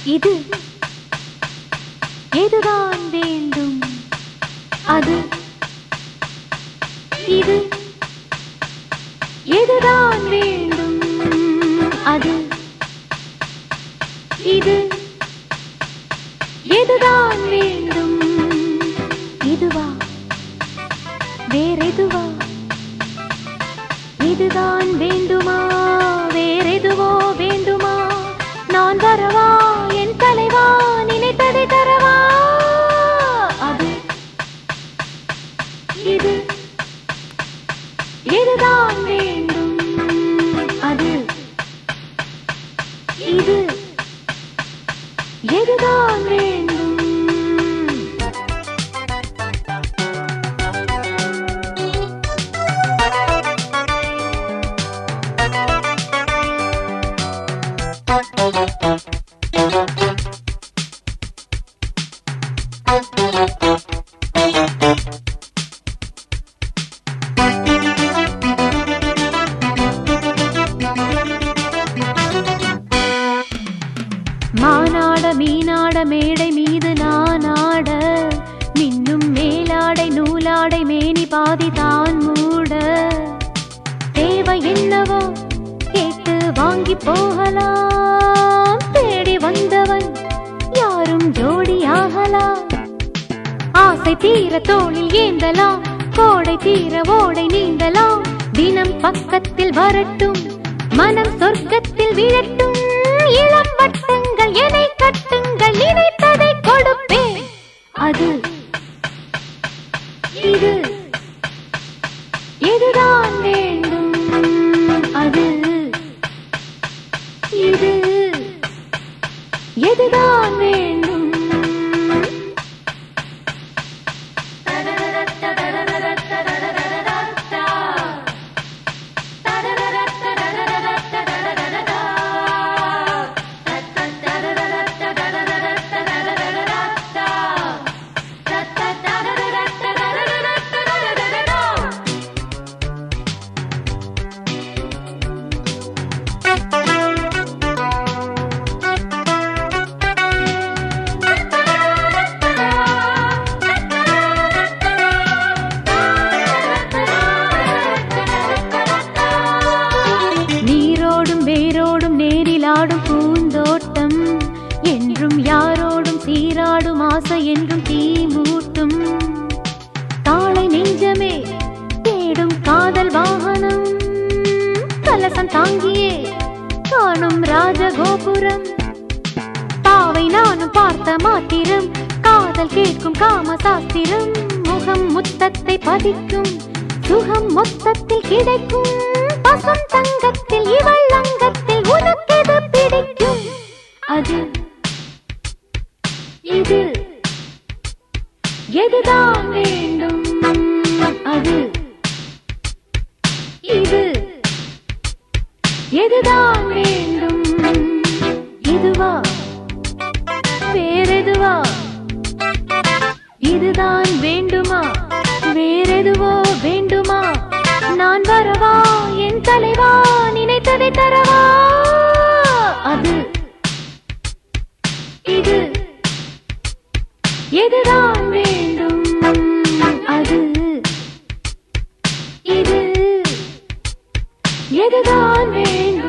இது எதுதான் வேண்டும் அது இது எதுதான் வேண்டும் அது இது எதுதான் வேண்டும் இதுவா வேறெதுவா இதுதான் வேண்டுமா வேறெதுவோ வேண்டுமா நான் வரவா என் தலைவா நினைத்ததை தரவா அது இது எதுதான் வேண்டும் அது இது எதுதான் வேண்டும் மானாட மீனாட மேடை மீது நான் ஆட மின்னும் மேலாடை நூலாடை மேனி பாதி தான் மூட தேவை என்னவோ கேட்டு வாங்கி போகலாம் தேடி வந்தவன் யாரும் ஜோடியாகலாம் ஆசை தீர தோளில் ஏந்தலாம் கோடை தீர ஓடை நீந்தலாம் தினம் பக்கத்தில் வரட்டும் மனம் சொர்க்கத்தில் விழட்டும் இளம் வட்டங்கள் என்னை கட்டுங்கள் நினைத்ததை கொடுப்பேன் அது இது எதுதான் வேண்டும் அது இது எதுதான் வேண்டும் நீரோடும் வேரோடும் நேரிலாடும் பூந்தோட்டம் என்றும் யாரோடும் சீராடும் ஆசை என்றும் தீ மூட்டும் காளை நெஞ்சமே தேடும் காதல் வாகனம் கலசம் தாங்கியே காணும் ராஜகோபுரம் தாவை நானும் பார்த்த மாத்திரம் காதல் கேட்கும் காம சாஸ்திரம் முகம் முத்தத்தை பதிக்கும் சுகம் மொத்தத்தில் கிடைக்கும் பசும் தங்கத்தில் இவள் அங்கத்தில் உனக்கெது பிடிக்கும் அது இது எதுதான் வேண்டும் அது இது எதுதான் வேண்டும் இதுவா வேறெதுவா இதுதான் வேண்டுமா வேறெதுவோ வேண்டுமா நான் வரவா என் தலைவா நினைத்ததை தரவா அது இது எதுதான் வேண்டும் அது இது எதுதான் வேண்டும்